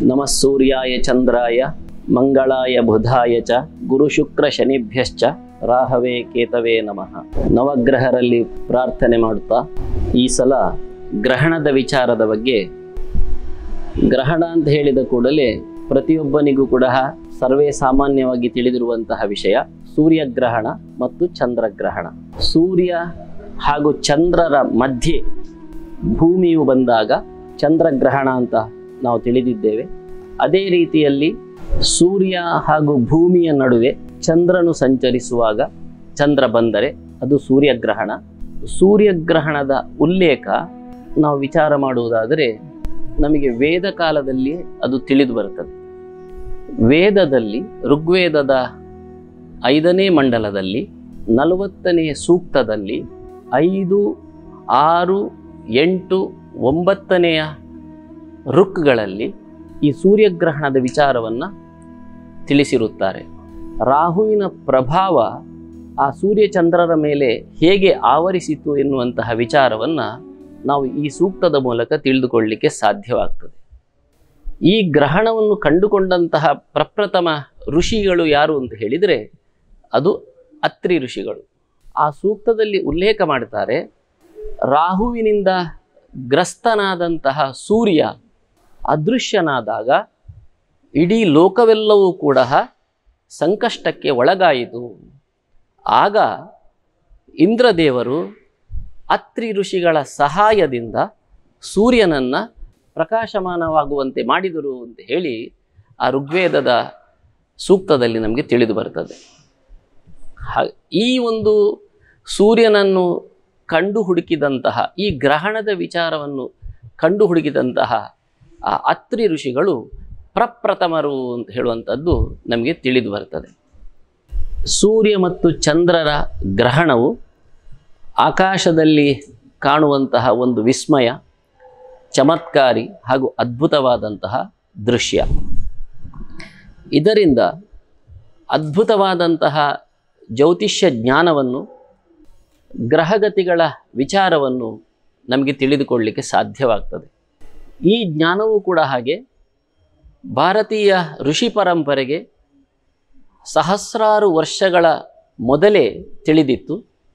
ನಮಃ ಸೂರ್ಯಾಯ ಚಂದ್ರಾಯ ಮಂಗಳಾಯ ಬುಧಾಯ ಚ ಗುರು ಶುಕ್ರ ಶನಿಭ್ಯಶ್ಚ ರಾಹವೇ ಕೇತವೇ ನಮಃ ನವಗ್ರಹರಲ್ಲಿ ಪ್ರಾರ್ಥನೆ ಮಾಡುತ್ತಾ ಈ ಸಲ ಗ್ರಹಣದ ವಿಚಾರದ ಬಗ್ಗೆ ಗ್ರಹಣ ಅಂತ ಹೇಳಿದ ಕೂಡಲೇ ಪ್ರತಿಯೊಬ್ಬನಿಗೂ ಕೂಡ ಸರ್ವೇ ಸಾಮಾನ್ಯವಾಗಿ ತಿಳಿದಿರುವಂತಹ ವಿಷಯ ಸೂರ್ಯಗ್ರಹಣ ಮತ್ತು ಚಂದ್ರಗ್ರಹಣ ಸೂರ್ಯ ಹಾಗೂ ಚಂದ್ರರ ಮಧ್ಯೆ ಭೂಮಿಯು ಬಂದಾಗ ಚಂದ್ರಗ್ರಹಣ ಅಂತ ನಾವು ತಿಳಿದಿದ್ದೇವೆ ಅದೇ ರೀತಿಯಲ್ಲಿ ಸೂರ್ಯ ಹಾಗೂ ಭೂಮಿಯ ನಡುವೆ ಚಂದ್ರನು ಸಂಚರಿಸುವಾಗ ಚಂದ್ರ ಬಂದರೆ ಅದು ಸೂರ್ಯಗ್ರಹಣ ಸೂರ್ಯಗ್ರಹಣದ ಉಲ್ಲೇಖ ನಾವು ವಿಚಾರ ಮಾಡುವುದಾದರೆ ನಮಗೆ ವೇದ ಕಾಲದಲ್ಲಿ ಅದು ತಿಳಿದು ಬರುತ್ತದೆ ವೇದದಲ್ಲಿ ಋಗ್ವೇದದ ಐದನೇ ಮಂಡಲದಲ್ಲಿ ನಲವತ್ತನೆಯ ಸೂಕ್ತದಲ್ಲಿ ಐದು ಆರು ಎಂಟು ಒಂಬತ್ತನೆಯ ಋಕ್ಗಳಲ್ಲಿ ಈ ಸೂರ್ಯಗ್ರಹಣದ ವಿಚಾರವನ್ನು ತಿಳಿಸಿರುತ್ತಾರೆ ರಾಹುವಿನ ಪ್ರಭಾವ ಆ ಸೂರ್ಯಚಂದ್ರರ ಮೇಲೆ ಹೇಗೆ ಆವರಿಸಿತು ಎನ್ನುವಂತಹ ವಿಚಾರವನ್ನು ನಾವು ಈ ಸೂಕ್ತದ ಮೂಲಕ ತಿಳಿದುಕೊಳ್ಳಲಿಕ್ಕೆ ಸಾಧ್ಯವಾಗ್ತದೆ ಈ ಗ್ರಹಣವನ್ನು ಕಂಡುಕೊಂಡಂತಹ ಪ್ರಪ್ರಥಮ ಋಷಿಗಳು ಯಾರು ಅಂತ ಹೇಳಿದರೆ ಅದು ಅತ್ರಿ ಋಷಿಗಳು ಆ ಸೂಕ್ತದಲ್ಲಿ ಉಲ್ಲೇಖ ಮಾಡ್ತಾರೆ ರಾಹುವಿನಿಂದ ಗ್ರಸ್ತನಾದಂತಹ ಸೂರ್ಯ ಅದೃಶ್ಯನಾದಾಗ ಇಡೀ ಲೋಕವೆಲ್ಲವೂ ಕೂಡ ಸಂಕಷ್ಟಕ್ಕೆ ಒಳಗಾಯಿತು ಆಗ ಇಂದ್ರದೇವರು ಅತ್ರಿ ಋಷಿಗಳ ಸಹಾಯದಿಂದ ಸೂರ್ಯನನ್ನು ಪ್ರಕಾಶಮಾನವಾಗುವಂತೆ ಮಾಡಿದರು ಅಂತ ಹೇಳಿ ಆ ಋಗ್ವೇದದ ಸೂಕ್ತದಲ್ಲಿ ನಮಗೆ ತಿಳಿದು ಬರ್ತದೆ ಹಾ- ಈ ಒಂದು ಸೂರ್ಯನನ್ನು ಕಂಡು ಹುಡುಕಿದಂತಹ ಈ ಗ್ರಹಣದ ವಿಚಾರವನ್ನು ಕಂಡು ಹುಡುಕಿದಂತಹ ಆ ಅತ್ರಿ ಋಷಿಗಳು ಪ್ರಪ್ರಥಮರು ಅಂತ ಹೇಳುವಂಥದ್ದು ನಮಗೆ ತಿಳಿದು ಬರ್ತದೆ ಸೂರ್ಯ ಮತ್ತು ಚಂದ್ರರ ಗ್ರಹಣವು ಆಕಾಶದಲ್ಲಿ ಕಾಣುವಂತಹ ಒಂದು ವಿಸ್ಮಯ ಚಮತ್ಕಾರಿ ಹಾಗೂ ಅದ್ಭುತವಾದಂತಹ ದೃಶ್ಯ ಇದರಿಂದ ಅದ್ಭುತವಾದಂತಹ ಜ್ಯೋತಿಷ್ಯ ಜ್ಞಾನವನ್ನು ಗ್ರಹಗತಿಗಳ ವಿಚಾರವನ್ನು ನಮಗೆ ತಿಳಿದುಕೊಳ್ಳಲಿಕ್ಕೆ ಸಾಧ್ಯವಾಗ್ತದೆ ಈ ಜ್ಞಾನವೂ ಕೂಡ ಹಾಗೆ ಭಾರತೀಯ ಋಷಿ ಪರಂಪರೆಗೆ ಸಹಸ್ರಾರು ವರ್ಷಗಳ ಮೊದಲೇ ತಿಳಿದಿತ್ತು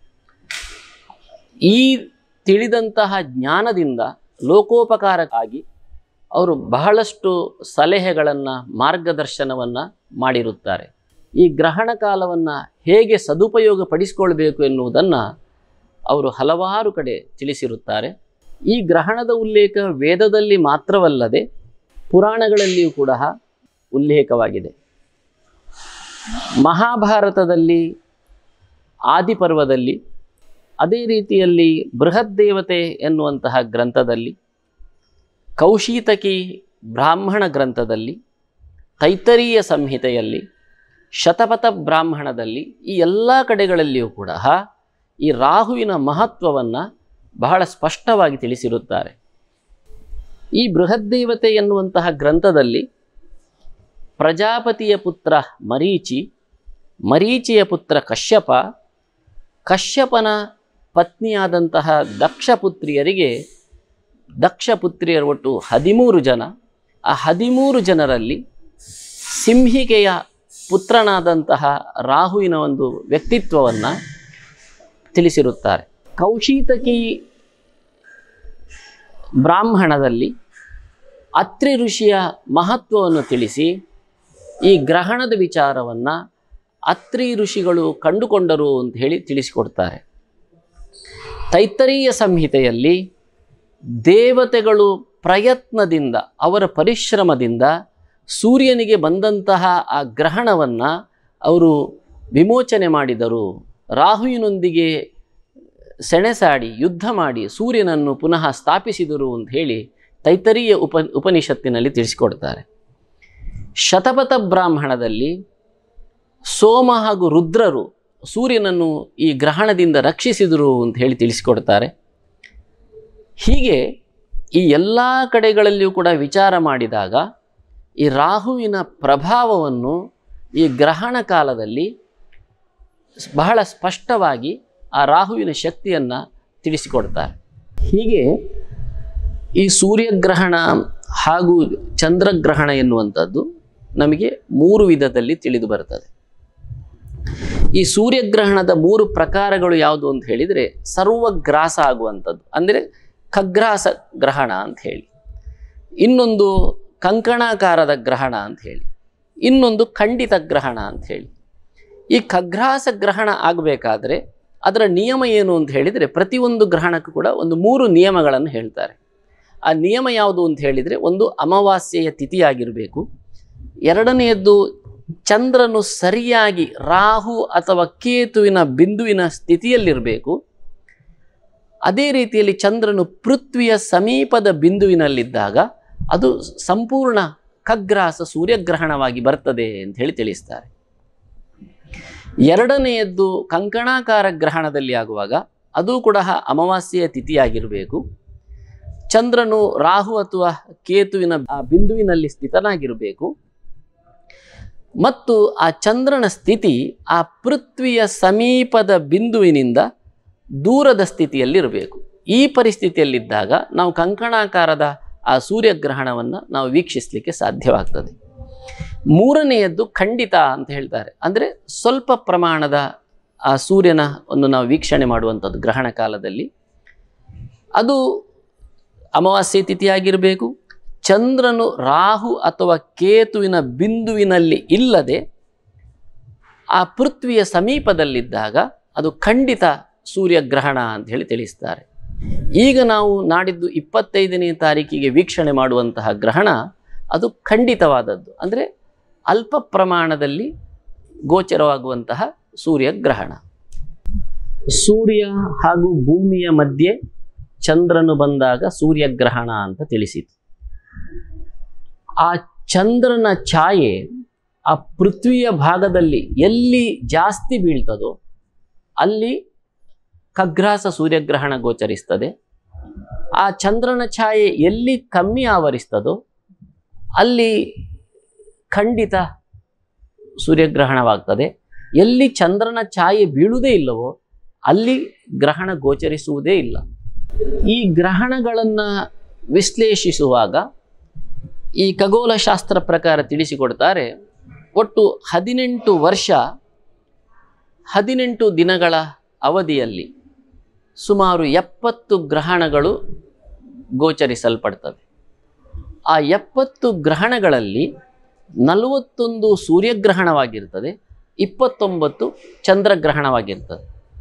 ಈ ತಿಳಿದಂತಹ ಜ್ಞಾನದಿಂದ ಲೋಕೋಪಕಾರಕ್ಕಾಗಿ ಅವರು ಬಹಳಷ್ಟು ಸಲಹೆಗಳನ್ನು ಮಾರ್ಗದರ್ಶನವನ್ನು ಮಾಡಿರುತ್ತಾರೆ ಈ ಗ್ರಹಣ ಕಾಲವನ್ನು ಹೇಗೆ ಸದುಪಯೋಗ ಪಡಿಸಿಕೊಳ್ಬೇಕು ಎನ್ನುವುದನ್ನು ಅವರು ಹಲವಾರು ಕಡೆ ತಿಳಿಸಿರುತ್ತಾರೆ ಈ ಗ್ರಹಣದ ಉಲ್ಲೇಖ ವೇದದಲ್ಲಿ ಮಾತ್ರವಲ್ಲದೆ ಪುರಾಣಗಳಲ್ಲಿಯೂ ಕೂಡ ಉಲ್ಲೇಖವಾಗಿದೆ ಮಹಾಭಾರತದಲ್ಲಿ ಆದಿಪರ್ವದಲ್ಲಿ ಅದೇ ರೀತಿಯಲ್ಲಿ ಬೃಹತ್ ದೇವತೆ ಎನ್ನುವಂತಹ ಗ್ರಂಥದಲ್ಲಿ ಕೌಶೀತಕಿ ಬ್ರಾಹ್ಮಣ ಗ್ರಂಥದಲ್ಲಿ ತೈತರೀಯ ಸಂಹಿತೆಯಲ್ಲಿ ಶತಪಥ ಬ್ರಾಹ್ಮಣದಲ್ಲಿ ಈ ಎಲ್ಲ ಕಡೆಗಳಲ್ಲಿಯೂ ಕೂಡ ಈ ರಾಹುವಿನ ಮಹತ್ವವನ್ನು ಬಹಳ ಸ್ಪಷ್ಟವಾಗಿ ತಿಳಿಸಿರುತ್ತಾರೆ ಈ ಬೃಹದ್ದೇವತೆ ಎನ್ನುವಂತಹ ಗ್ರಂಥದಲ್ಲಿ ಪ್ರಜಾಪತಿಯ ಪುತ್ರ ಮರೀಚಿ ಮರೀಚಿಯ ಪುತ್ರ ಕಶ್ಯಪ ಕಶ್ಯಪನ ಪತ್ನಿಯಾದಂತಹ ದಕ್ಷ ಪುತ್ರಿಯರಿಗೆ ದಕ್ಷ ಪುತ್ರಿಯರು ಒಟ್ಟು ಹದಿಮೂರು ಜನ ಆ ಹದಿಮೂರು ಜನರಲ್ಲಿ ಸಿಂಹಿಕೆಯ ಪುತ್ರನಾದಂತಹ ರಾಹುವಿನ ಒಂದು ವ್ಯಕ್ತಿತ್ವವನ್ನು ತಿಳಿಸಿರುತ್ತಾರೆ ಕೌಶೀತಕಿ ಬ್ರಾಹ್ಮಣದಲ್ಲಿ ಅತ್ರಿ ಋಷಿಯ ಮಹತ್ವವನ್ನು ತಿಳಿಸಿ ಈ ಗ್ರಹಣದ ವಿಚಾರವನ್ನು ಅತ್ರಿ ಋಷಿಗಳು ಕಂಡುಕೊಂಡರು ಅಂತ ಹೇಳಿ ತಿಳಿಸಿಕೊಡ್ತಾರೆ ತೈತ್ತರೀಯ ಸಂಹಿತೆಯಲ್ಲಿ ದೇವತೆಗಳು ಪ್ರಯತ್ನದಿಂದ ಅವರ ಪರಿಶ್ರಮದಿಂದ ಸೂರ್ಯನಿಗೆ ಬಂದಂತಹ ಆ ಗ್ರಹಣವನ್ನು ಅವರು ವಿಮೋಚನೆ ಮಾಡಿದರು ರಾಹುವಿನೊಂದಿಗೆ ಸೆಣಸಾಡಿ ಯುದ್ಧ ಮಾಡಿ ಸೂರ್ಯನನ್ನು ಪುನಃ ಸ್ಥಾಪಿಸಿದರು ಅಂತ ಹೇಳಿ ತೈತರೀಯ ಉಪ ಉಪನಿಷತ್ತಿನಲ್ಲಿ ತಿಳಿಸಿಕೊಡ್ತಾರೆ ಶತಪಥ ಬ್ರಾಹ್ಮಣದಲ್ಲಿ ಸೋಮ ಹಾಗೂ ರುದ್ರರು ಸೂರ್ಯನನ್ನು ಈ ಗ್ರಹಣದಿಂದ ರಕ್ಷಿಸಿದರು ಅಂತ ಹೇಳಿ ತಿಳಿಸಿಕೊಡ್ತಾರೆ ಹೀಗೆ ಈ ಎಲ್ಲ ಕಡೆಗಳಲ್ಲಿಯೂ ಕೂಡ ವಿಚಾರ ಮಾಡಿದಾಗ ಈ ರಾಹುವಿನ ಪ್ರಭಾವವನ್ನು ಈ ಗ್ರಹಣ ಕಾಲದಲ್ಲಿ ಬಹಳ ಸ್ಪಷ್ಟವಾಗಿ ಆ ರಾಹುವಿನ ಶಕ್ತಿಯನ್ನು ತಿಳಿಸಿಕೊಡ್ತಾರೆ ಹೀಗೆ ಈ ಸೂರ್ಯಗ್ರಹಣ ಹಾಗೂ ಚಂದ್ರಗ್ರಹಣ ಎನ್ನುವಂಥದ್ದು ನಮಗೆ ಮೂರು ವಿಧದಲ್ಲಿ ತಿಳಿದು ಬರ್ತದೆ ಈ ಸೂರ್ಯಗ್ರಹಣದ ಮೂರು ಪ್ರಕಾರಗಳು ಯಾವುದು ಅಂತ ಹೇಳಿದರೆ ಸರ್ವಗ್ರಾಸ ಆಗುವಂಥದ್ದು ಅಂದರೆ ಖಗ್ರಾಸ ಗ್ರಹಣ ಅಂತ ಹೇಳಿ ಇನ್ನೊಂದು ಕಂಕಣಾಕಾರದ ಗ್ರಹಣ ಅಂತ ಹೇಳಿ ಇನ್ನೊಂದು ಖಂಡಿತ ಗ್ರಹಣ ಅಂತ ಹೇಳಿ ಈ ಖಗ್ರಾಸ ಗ್ರಹಣ ಆಗಬೇಕಾದ್ರೆ ಅದರ ನಿಯಮ ಏನು ಅಂತ ಹೇಳಿದರೆ ಪ್ರತಿಯೊಂದು ಗ್ರಹಣಕ್ಕೂ ಕೂಡ ಒಂದು ಮೂರು ನಿಯಮಗಳನ್ನು ಹೇಳ್ತಾರೆ ಆ ನಿಯಮ ಯಾವುದು ಅಂತ ಹೇಳಿದರೆ ಒಂದು ಅಮಾವಾಸ್ಯೆಯ ತಿಥಿಯಾಗಿರಬೇಕು ಎರಡನೆಯದ್ದು ಚಂದ್ರನು ಸರಿಯಾಗಿ ರಾಹು ಅಥವಾ ಕೇತುವಿನ ಬಿಂದುವಿನ ಸ್ಥಿತಿಯಲ್ಲಿರಬೇಕು ಅದೇ ರೀತಿಯಲ್ಲಿ ಚಂದ್ರನು ಪೃಥ್ವಿಯ ಸಮೀಪದ ಬಿಂದುವಿನಲ್ಲಿದ್ದಾಗ ಅದು ಸಂಪೂರ್ಣ ಖಗ್ರಾಸ ಸೂರ್ಯಗ್ರಹಣವಾಗಿ ಬರ್ತದೆ ಅಂತ ಹೇಳಿ ತಿಳಿಸ್ತಾರೆ ಎರಡನೆಯದ್ದು ಕಂಕಣಾಕಾರ ಗ್ರಹಣದಲ್ಲಿ ಆಗುವಾಗ ಅದು ಕೂಡ ಅಮಾವಾಸ್ಯೆಯ ತಿಥಿಯಾಗಿರಬೇಕು ಚಂದ್ರನು ರಾಹು ಅಥವಾ ಕೇತುವಿನ ಆ ಬಿಂದುವಿನಲ್ಲಿ ಸ್ಥಿತನಾಗಿರಬೇಕು ಮತ್ತು ಆ ಚಂದ್ರನ ಸ್ಥಿತಿ ಆ ಪೃಥ್ವಿಯ ಸಮೀಪದ ಬಿಂದುವಿನಿಂದ ದೂರದ ಸ್ಥಿತಿಯಲ್ಲಿರಬೇಕು ಈ ಪರಿಸ್ಥಿತಿಯಲ್ಲಿದ್ದಾಗ ನಾವು ಕಂಕಣಾಕಾರದ ಆ ಸೂರ್ಯಗ್ರಹಣವನ್ನು ನಾವು ವೀಕ್ಷಿಸಲಿಕ್ಕೆ ಸಾಧ್ಯವಾಗ್ತದೆ ಮೂರನೆಯದ್ದು ಖಂಡಿತ ಅಂತ ಹೇಳ್ತಾರೆ ಅಂದರೆ ಸ್ವಲ್ಪ ಪ್ರಮಾಣದ ಆ ಸೂರ್ಯನ ಒಂದು ನಾವು ವೀಕ್ಷಣೆ ಮಾಡುವಂಥದ್ದು ಗ್ರಹಣ ಕಾಲದಲ್ಲಿ ಅದು ಅಮಾವಾಸ್ಯೆ ತಿಥಿಯಾಗಿರಬೇಕು ಚಂದ್ರನು ರಾಹು ಅಥವಾ ಕೇತುವಿನ ಬಿಂದುವಿನಲ್ಲಿ ಇಲ್ಲದೆ ಆ ಪೃಥ್ವಿಯ ಸಮೀಪದಲ್ಲಿದ್ದಾಗ ಅದು ಖಂಡಿತ ಸೂರ್ಯಗ್ರಹಣ ಅಂತ ಹೇಳಿ ತಿಳಿಸ್ತಾರೆ ಈಗ ನಾವು ನಾಡಿದ್ದು ಇಪ್ಪತ್ತೈದನೇ ತಾರೀಕಿಗೆ ವೀಕ್ಷಣೆ ಮಾಡುವಂತಹ ಗ್ರಹಣ ಅದು ಖಂಡಿತವಾದದ್ದು ಅಂದರೆ ಅಲ್ಪ ಪ್ರಮಾಣದಲ್ಲಿ ಗೋಚರವಾಗುವಂತಹ ಸೂರ್ಯಗ್ರಹಣ ಸೂರ್ಯ ಹಾಗೂ ಭೂಮಿಯ ಮಧ್ಯೆ ಚಂದ್ರನು ಬಂದಾಗ ಸೂರ್ಯಗ್ರಹಣ ಅಂತ ತಿಳಿಸಿತು ಆ ಚಂದ್ರನ ಛಾಯೆ ಆ ಪೃಥ್ವಿಯ ಭಾಗದಲ್ಲಿ ಎಲ್ಲಿ ಜಾಸ್ತಿ ಬೀಳ್ತದೋ ಅಲ್ಲಿ ಖಗ್ರಾಸ ಸೂರ್ಯಗ್ರಹಣ ಗೋಚರಿಸ್ತದೆ ಆ ಚಂದ್ರನ ಛಾಯೆ ಎಲ್ಲಿ ಕಮ್ಮಿ ಆವರಿಸ್ತದೋ ಅಲ್ಲಿ ಖಂಡಿತ ಸೂರ್ಯಗ್ರಹಣವಾಗ್ತದೆ ಎಲ್ಲಿ ಚಂದ್ರನ ಛಾಯೆ ಬೀಳುವುದೇ ಇಲ್ಲವೋ ಅಲ್ಲಿ ಗ್ರಹಣ ಗೋಚರಿಸುವುದೇ ಇಲ್ಲ ಈ ಗ್ರಹಣಗಳನ್ನು ವಿಶ್ಲೇಷಿಸುವಾಗ ಈ ಖಗೋಳಶಾಸ್ತ್ರ ಪ್ರಕಾರ ತಿಳಿಸಿಕೊಡ್ತಾರೆ ಒಟ್ಟು ಹದಿನೆಂಟು ವರ್ಷ ಹದಿನೆಂಟು ದಿನಗಳ ಅವಧಿಯಲ್ಲಿ ಸುಮಾರು ಎಪ್ಪತ್ತು ಗ್ರಹಣಗಳು ಗೋಚರಿಸಲ್ಪಡ್ತವೆ ಆ ಎಪ್ಪತ್ತು ಗ್ರಹಣಗಳಲ್ಲಿ ನಲವತ್ತೊಂದು ಸೂರ್ಯಗ್ರಹಣವಾಗಿರ್ತದೆ ಇಪ್ಪತ್ತೊಂಬತ್ತು ಚಂದ್ರಗ್ರಹಣವಾಗಿರ್ತದೆ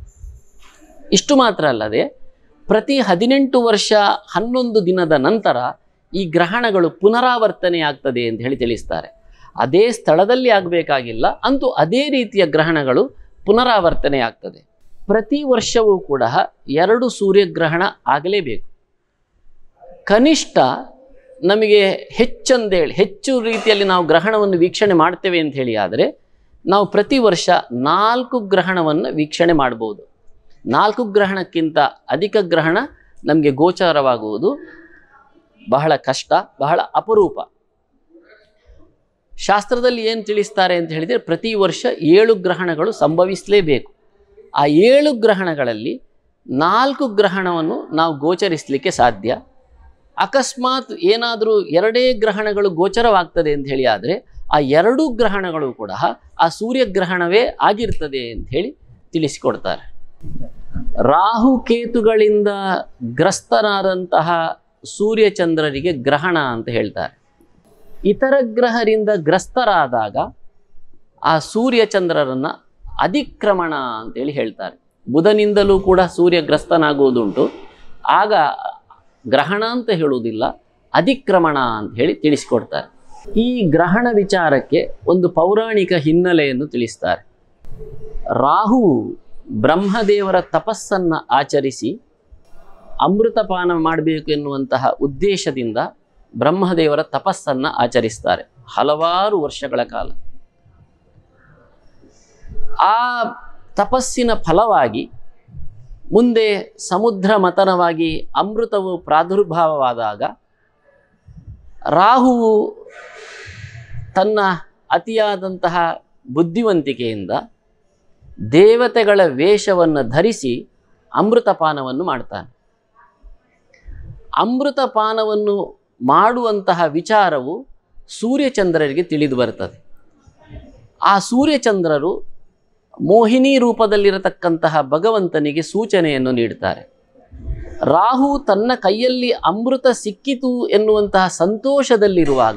ಇಷ್ಟು ಮಾತ್ರ ಅಲ್ಲದೆ ಪ್ರತಿ ಹದಿನೆಂಟು ವರ್ಷ ಹನ್ನೊಂದು ದಿನದ ನಂತರ ಈ ಗ್ರಹಣಗಳು ಪುನರಾವರ್ತನೆ ಆಗ್ತದೆ ಅಂತ ಹೇಳಿ ತಿಳಿಸ್ತಾರೆ ಅದೇ ಸ್ಥಳದಲ್ಲಿ ಆಗಬೇಕಾಗಿಲ್ಲ ಅಂತೂ ಅದೇ ರೀತಿಯ ಗ್ರಹಣಗಳು ಪುನರಾವರ್ತನೆ ಆಗ್ತದೆ ಪ್ರತಿ ವರ್ಷವೂ ಕೂಡ ಎರಡು ಸೂರ್ಯಗ್ರಹಣ ಆಗಲೇಬೇಕು ಕನಿಷ್ಠ ನಮಗೆ ಹೆಚ್ಚಂದೇಳಿ ಹೆಚ್ಚು ರೀತಿಯಲ್ಲಿ ನಾವು ಗ್ರಹಣವನ್ನು ವೀಕ್ಷಣೆ ಮಾಡ್ತೇವೆ ಅಂತ ಹೇಳಿ ಆದರೆ ನಾವು ಪ್ರತಿ ವರ್ಷ ನಾಲ್ಕು ಗ್ರಹಣವನ್ನು ವೀಕ್ಷಣೆ ಮಾಡ್ಬೋದು ನಾಲ್ಕು ಗ್ರಹಣಕ್ಕಿಂತ ಅಧಿಕ ಗ್ರಹಣ ನಮಗೆ ಗೋಚಾರವಾಗುವುದು ಬಹಳ ಕಷ್ಟ ಬಹಳ ಅಪರೂಪ ಶಾಸ್ತ್ರದಲ್ಲಿ ಏನು ತಿಳಿಸ್ತಾರೆ ಅಂತ ಹೇಳಿದರೆ ಪ್ರತಿ ವರ್ಷ ಏಳು ಗ್ರಹಣಗಳು ಸಂಭವಿಸಲೇಬೇಕು ಆ ಏಳು ಗ್ರಹಣಗಳಲ್ಲಿ ನಾಲ್ಕು ಗ್ರಹಣವನ್ನು ನಾವು ಗೋಚರಿಸಲಿಕ್ಕೆ ಸಾಧ್ಯ ಅಕಸ್ಮಾತ್ ಏನಾದರೂ ಎರಡೇ ಗ್ರಹಣಗಳು ಗೋಚರವಾಗ್ತದೆ ಅಂತ ಹೇಳಿ ಆದರೆ ಆ ಎರಡೂ ಗ್ರಹಣಗಳು ಕೂಡ ಆ ಸೂರ್ಯಗ್ರಹಣವೇ ಆಗಿರ್ತದೆ ಅಂತ ಹೇಳಿ ತಿಳಿಸಿಕೊಡ್ತಾರೆ ರಾಹು ಕೇತುಗಳಿಂದ ಗ್ರಸ್ತರಾದಂತಹ ಸೂರ್ಯಚಂದ್ರರಿಗೆ ಗ್ರಹಣ ಅಂತ ಹೇಳ್ತಾರೆ ಇತರ ಗ್ರಹರಿಂದ ಗ್ರಸ್ತರಾದಾಗ ಆ ಸೂರ್ಯಚಂದ್ರರನ್ನು ಅಧಿಕ್ರಮಣ ಅಂತೇಳಿ ಹೇಳ್ತಾರೆ ಬುಧನಿಂದಲೂ ಕೂಡ ಸೂರ್ಯ ಗ್ರಸ್ತನಾಗುವುದುಂಟು ಆಗ ಗ್ರಹಣ ಅಂತ ಹೇಳುವುದಿಲ್ಲ ಅಧಿಕ್ರಮಣ ಅಂತ ಹೇಳಿ ತಿಳಿಸಿಕೊಡ್ತಾರೆ ಈ ಗ್ರಹಣ ವಿಚಾರಕ್ಕೆ ಒಂದು ಪೌರಾಣಿಕ ಹಿನ್ನೆಲೆಯನ್ನು ತಿಳಿಸ್ತಾರೆ ರಾಹು ಬ್ರಹ್ಮದೇವರ ತಪಸ್ಸನ್ನು ಆಚರಿಸಿ ಅಮೃತಪಾನ ಮಾಡಬೇಕು ಎನ್ನುವಂತಹ ಉದ್ದೇಶದಿಂದ ಬ್ರಹ್ಮದೇವರ ತಪಸ್ಸನ್ನು ಆಚರಿಸ್ತಾರೆ ಹಲವಾರು ವರ್ಷಗಳ ಕಾಲ ಆ ತಪಸ್ಸಿನ ಫಲವಾಗಿ ಮುಂದೆ ಸಮುದ್ರ ಮತನವಾಗಿ ಅಮೃತವು ಪ್ರಾದುರ್ಭಾವವಾದಾಗ ರಾಹುವು ತನ್ನ ಅತಿಯಾದಂತಹ ಬುದ್ಧಿವಂತಿಕೆಯಿಂದ ದೇವತೆಗಳ ವೇಷವನ್ನು ಧರಿಸಿ ಅಮೃತಪಾನವನ್ನು ಮಾಡ್ತಾನೆ ಅಮೃತಪಾನವನ್ನು ಮಾಡುವಂತಹ ವಿಚಾರವು ಸೂರ್ಯಚಂದ್ರರಿಗೆ ತಿಳಿದು ಬರ್ತದೆ ಆ ಸೂರ್ಯಚಂದ್ರರು ಮೋಹಿನಿ ರೂಪದಲ್ಲಿರತಕ್ಕಂತಹ ಭಗವಂತನಿಗೆ ಸೂಚನೆಯನ್ನು ನೀಡ್ತಾರೆ ರಾಹು ತನ್ನ ಕೈಯಲ್ಲಿ ಅಮೃತ ಸಿಕ್ಕಿತು ಎನ್ನುವಂತಹ ಸಂತೋಷದಲ್ಲಿರುವಾಗ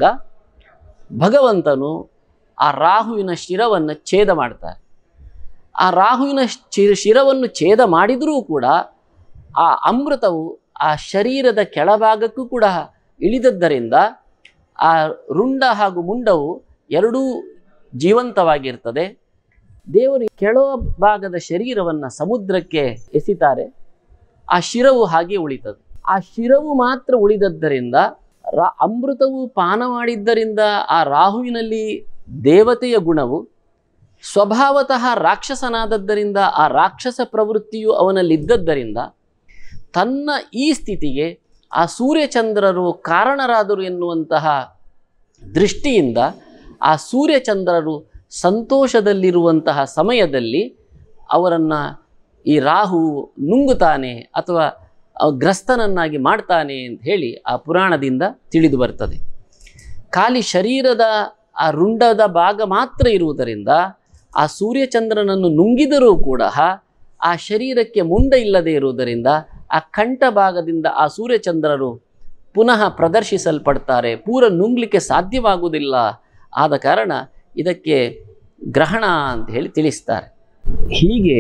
ಭಗವಂತನು ಆ ರಾಹುವಿನ ಶಿರವನ್ನು ಛೇದ ಮಾಡ್ತಾರೆ ಆ ರಾಹುವಿನ ಶಿ- ಶಿರವನ್ನು ಛೇದ ಮಾಡಿದರೂ ಕೂಡ ಆ ಅಮೃತವು ಆ ಶರೀರದ ಕೆಳಭಾಗಕ್ಕೂ ಕೂಡ ಇಳಿದದ್ದರಿಂದ ಆ ರುಂಡ ಹಾಗೂ ಮುಂಡವು ಎರಡೂ ಜೀವಂತವಾಗಿರ್ತದೆ ದೇವರು ಕೆಳ ಭಾಗದ ಶರೀರವನ್ನು ಸಮುದ್ರಕ್ಕೆ ಎಸಿತಾರೆ ಆ ಶಿರವು ಹಾಗೆ ಉಳಿತದೆ ಆ ಶಿರವು ಮಾತ್ರ ಉಳಿದದ್ದರಿಂದ ರಾ ಅಮೃತವು ಪಾನ ಮಾಡಿದ್ದರಿಂದ ಆ ರಾಹುವಿನಲ್ಲಿ ದೇವತೆಯ ಗುಣವು ಸ್ವಭಾವತಃ ರಾಕ್ಷಸನಾದದ್ದರಿಂದ ಆ ರಾಕ್ಷಸ ಪ್ರವೃತ್ತಿಯು ಅವನಲ್ಲಿದ್ದದ್ದರಿಂದ ತನ್ನ ಈ ಸ್ಥಿತಿಗೆ ಆ ಸೂರ್ಯಚಂದ್ರರು ಕಾರಣರಾದರು ಎನ್ನುವಂತಹ ದೃಷ್ಟಿಯಿಂದ ಆ ಸೂರ್ಯಚಂದ್ರರು ಸಂತೋಷದಲ್ಲಿರುವಂತಹ ಸಮಯದಲ್ಲಿ ಅವರನ್ನು ಈ ರಾಹು ನುಂಗುತ್ತಾನೆ ಅಥವಾ ಅವ ಗ್ರಸ್ತನನ್ನಾಗಿ ಮಾಡ್ತಾನೆ ಅಂತ ಹೇಳಿ ಆ ಪುರಾಣದಿಂದ ತಿಳಿದು ಬರ್ತದೆ ಖಾಲಿ ಶರೀರದ ಆ ರುಂಡದ ಭಾಗ ಮಾತ್ರ ಇರುವುದರಿಂದ ಆ ಸೂರ್ಯಚಂದ್ರನನ್ನು ನುಂಗಿದರೂ ಕೂಡ ಆ ಶರೀರಕ್ಕೆ ಮುಂಡ ಇಲ್ಲದೆ ಇರುವುದರಿಂದ ಆ ಕಂಠ ಭಾಗದಿಂದ ಆ ಸೂರ್ಯಚಂದ್ರರು ಪುನಃ ಪ್ರದರ್ಶಿಸಲ್ಪಡ್ತಾರೆ ಪೂರ ನುಂಗ್ಲಿಕ್ಕೆ ಸಾಧ್ಯವಾಗುವುದಿಲ್ಲ ಆದ ಕಾರಣ ಇದಕ್ಕೆ ಗ್ರಹಣ ಅಂತ ಹೇಳಿ ತಿಳಿಸ್ತಾರೆ ಹೀಗೆ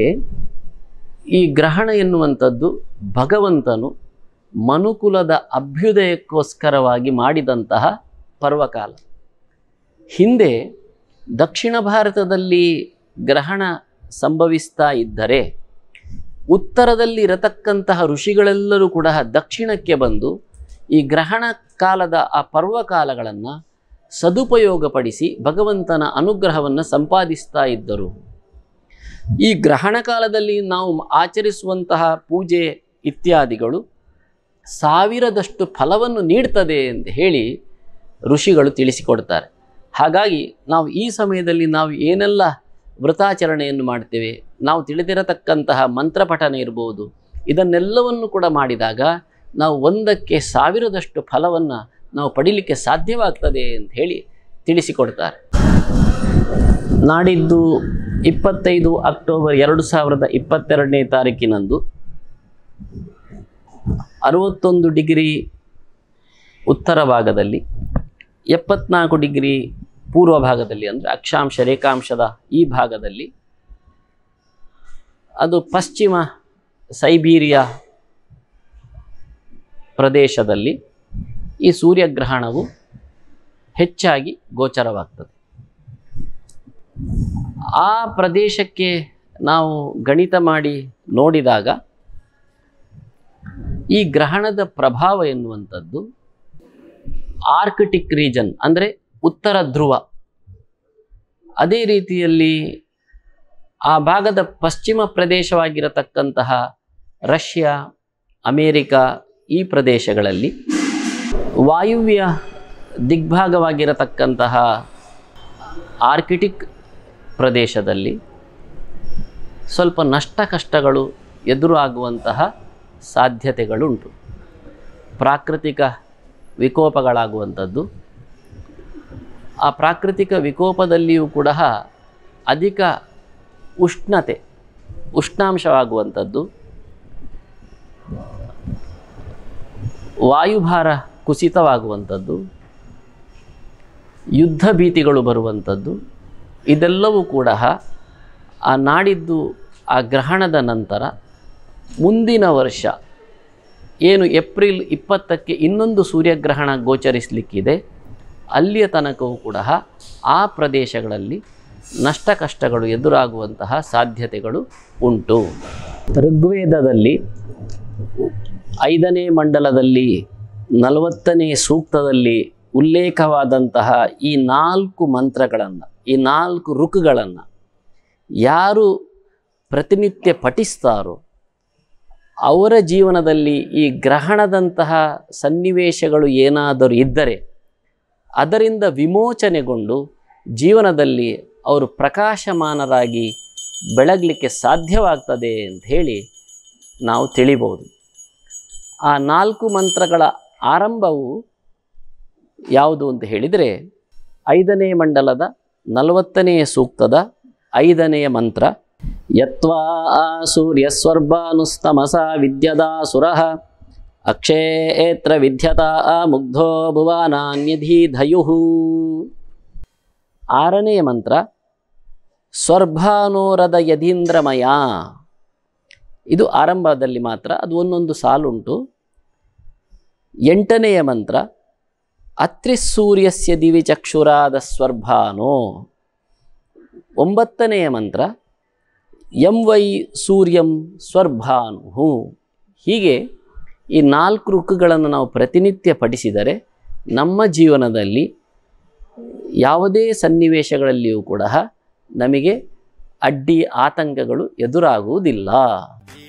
ಈ ಗ್ರಹಣ ಎನ್ನುವಂಥದ್ದು ಭಗವಂತನು ಮನುಕುಲದ ಅಭ್ಯುದಯಕ್ಕೋಸ್ಕರವಾಗಿ ಮಾಡಿದಂತಹ ಪರ್ವಕಾಲ ಹಿಂದೆ ದಕ್ಷಿಣ ಭಾರತದಲ್ಲಿ ಗ್ರಹಣ ಸಂಭವಿಸ್ತಾ ಇದ್ದರೆ ಉತ್ತರದಲ್ಲಿ ಇರತಕ್ಕಂತಹ ಋಷಿಗಳೆಲ್ಲರೂ ಕೂಡ ದಕ್ಷಿಣಕ್ಕೆ ಬಂದು ಈ ಗ್ರಹಣ ಕಾಲದ ಆ ಪರ್ವಕಾಲಗಳನ್ನು ಸದುಪಯೋಗಪಡಿಸಿ ಭಗವಂತನ ಅನುಗ್ರಹವನ್ನು ಸಂಪಾದಿಸ್ತಾ ಇದ್ದರು ಈ ಗ್ರಹಣ ಕಾಲದಲ್ಲಿ ನಾವು ಆಚರಿಸುವಂತಹ ಪೂಜೆ ಇತ್ಯಾದಿಗಳು ಸಾವಿರದಷ್ಟು ಫಲವನ್ನು ನೀಡ್ತದೆ ಅಂತ ಹೇಳಿ ಋಷಿಗಳು ತಿಳಿಸಿಕೊಡ್ತಾರೆ ಹಾಗಾಗಿ ನಾವು ಈ ಸಮಯದಲ್ಲಿ ನಾವು ಏನೆಲ್ಲ ವ್ರತಾಚರಣೆಯನ್ನು ಮಾಡ್ತೇವೆ ನಾವು ತಿಳಿದಿರತಕ್ಕಂತಹ ಮಂತ್ರಪಠನ ಇರ್ಬೋದು ಇದನ್ನೆಲ್ಲವನ್ನು ಕೂಡ ಮಾಡಿದಾಗ ನಾವು ಒಂದಕ್ಕೆ ಸಾವಿರದಷ್ಟು ಫಲವನ್ನು ನಾವು ಪಡೀಲಿಕ್ಕೆ ಸಾಧ್ಯವಾಗ್ತದೆ ಅಂತ ಹೇಳಿ ತಿಳಿಸಿಕೊಡ್ತಾರೆ ನಾಡಿದ್ದು ಇಪ್ಪತ್ತೈದು ಅಕ್ಟೋಬರ್ ಎರಡು ಸಾವಿರದ ಇಪ್ಪತ್ತೆರಡನೇ ತಾರೀಕಿನಂದು ಅರವತ್ತೊಂದು ಡಿಗ್ರಿ ಉತ್ತರ ಭಾಗದಲ್ಲಿ ಎಪ್ಪತ್ನಾಲ್ಕು ಡಿಗ್ರಿ ಪೂರ್ವ ಭಾಗದಲ್ಲಿ ಅಂದರೆ ಅಕ್ಷಾಂಶ ರೇಖಾಂಶದ ಈ ಭಾಗದಲ್ಲಿ ಅದು ಪಶ್ಚಿಮ ಸೈಬೀರಿಯಾ ಪ್ರದೇಶದಲ್ಲಿ ಈ ಸೂರ್ಯಗ್ರಹಣವು ಹೆಚ್ಚಾಗಿ ಗೋಚರವಾಗ್ತದೆ ಆ ಪ್ರದೇಶಕ್ಕೆ ನಾವು ಗಣಿತ ಮಾಡಿ ನೋಡಿದಾಗ ಈ ಗ್ರಹಣದ ಪ್ರಭಾವ ಎನ್ನುವಂಥದ್ದು ಆರ್ಕಿಟಿಕ್ ರೀಜನ್ ಅಂದರೆ ಉತ್ತರ ಧ್ರುವ ಅದೇ ರೀತಿಯಲ್ಲಿ ಆ ಭಾಗದ ಪಶ್ಚಿಮ ಪ್ರದೇಶವಾಗಿರತಕ್ಕಂತಹ ರಷ್ಯಾ ಅಮೇರಿಕಾ ಈ ಪ್ರದೇಶಗಳಲ್ಲಿ ವಾಯುವ್ಯ ದಿಗ್ಭಾಗವಾಗಿರತಕ್ಕಂತಹ ಆರ್ಕಿಟಿಕ್ ಪ್ರದೇಶದಲ್ಲಿ ಸ್ವಲ್ಪ ನಷ್ಟ ಕಷ್ಟಗಳು ಎದುರಾಗುವಂತಹ ಸಾಧ್ಯತೆಗಳುಂಟು ಪ್ರಾಕೃತಿಕ ವಿಕೋಪಗಳಾಗುವಂಥದ್ದು ಆ ಪ್ರಾಕೃತಿಕ ವಿಕೋಪದಲ್ಲಿಯೂ ಕೂಡ ಅಧಿಕ ಉಷ್ಣತೆ ಉಷ್ಣಾಂಶವಾಗುವಂಥದ್ದು ವಾಯುಭಾರ ಕುಸಿತವಾಗುವಂಥದ್ದು ಯುದ್ಧ ಭೀತಿಗಳು ಬರುವಂಥದ್ದು ಇದೆಲ್ಲವೂ ಕೂಡ ಆ ನಾಡಿದ್ದು ಆ ಗ್ರಹಣದ ನಂತರ ಮುಂದಿನ ವರ್ಷ ಏನು ಏಪ್ರಿಲ್ ಇಪ್ಪತ್ತಕ್ಕೆ ಇನ್ನೊಂದು ಸೂರ್ಯಗ್ರಹಣ ಗೋಚರಿಸಲಿಕ್ಕಿದೆ ಅಲ್ಲಿಯ ತನಕವೂ ಕೂಡ ಆ ಪ್ರದೇಶಗಳಲ್ಲಿ ನಷ್ಟ ಕಷ್ಟಗಳು ಎದುರಾಗುವಂತಹ ಸಾಧ್ಯತೆಗಳು ಉಂಟು ಋಗ್ವೇದದಲ್ಲಿ ಐದನೇ ಮಂಡಲದಲ್ಲಿ ನಲವತ್ತನೇ ಸೂಕ್ತದಲ್ಲಿ ಉಲ್ಲೇಖವಾದಂತಹ ಈ ನಾಲ್ಕು ಮಂತ್ರಗಳನ್ನು ಈ ನಾಲ್ಕು ಋಕುಗಳನ್ನು ಯಾರು ಪ್ರತಿನಿತ್ಯ ಪಠಿಸ್ತಾರೋ ಅವರ ಜೀವನದಲ್ಲಿ ಈ ಗ್ರಹಣದಂತಹ ಸನ್ನಿವೇಶಗಳು ಏನಾದರೂ ಇದ್ದರೆ ಅದರಿಂದ ವಿಮೋಚನೆಗೊಂಡು ಜೀವನದಲ್ಲಿ ಅವರು ಪ್ರಕಾಶಮಾನರಾಗಿ ಬೆಳಗಲಿಕ್ಕೆ ಸಾಧ್ಯವಾಗ್ತದೆ ಅಂತ ಹೇಳಿ ನಾವು ತಿಳಿಬೋದು ಆ ನಾಲ್ಕು ಮಂತ್ರಗಳ ಆರಂಭವು ಯಾವುದು ಅಂತ ಹೇಳಿದರೆ ಐದನೇ ಮಂಡಲದ ನಲವತ್ತನೆಯ ಸೂಕ್ತದ ಐದನೆಯ ಮಂತ್ರ ಯತ್ವಾ ಸೂರ್ಯಸ್ವರ್ಭಾನುಸ್ತಮಸ ವಿದ್ಯದಾಸುರಃ ಅಕ್ಷೇತ್ರ ವಿದ್ಯತ ಮುಗ್ಧೋ ಭುವನಾನ್ಯಧೀಧಯು ಆರನೆಯ ಮಂತ್ರ ಸ್ವರ್ಭಾನೋರದ ಯಧೀಂದ್ರಮಯ ಇದು ಆರಂಭದಲ್ಲಿ ಮಾತ್ರ ಅದು ಒಂದೊಂದು ಸಾಲುಂಟು ಎಂಟನೆಯ ಮಂತ್ರ ಅತ್ರಿಸೂರ್ಯಸ್ಯ ದಿವಿ ಚಕ್ಷುರಾದ ಸ್ವರ್ಭಾನೋ ಒಂಬತ್ತನೆಯ ಮಂತ್ರ ಎಂ ವೈ ಸೂರ್ಯಂ ಸ್ವರ್ಭಾನು ಹೀಗೆ ಈ ನಾಲ್ಕು ಋಕ್ಕುಗಳನ್ನು ನಾವು ಪ್ರತಿನಿತ್ಯ ಪಠಿಸಿದರೆ ನಮ್ಮ ಜೀವನದಲ್ಲಿ ಯಾವುದೇ ಸನ್ನಿವೇಶಗಳಲ್ಲಿಯೂ ಕೂಡ ನಮಗೆ ಅಡ್ಡಿ ಆತಂಕಗಳು ಎದುರಾಗುವುದಿಲ್ಲ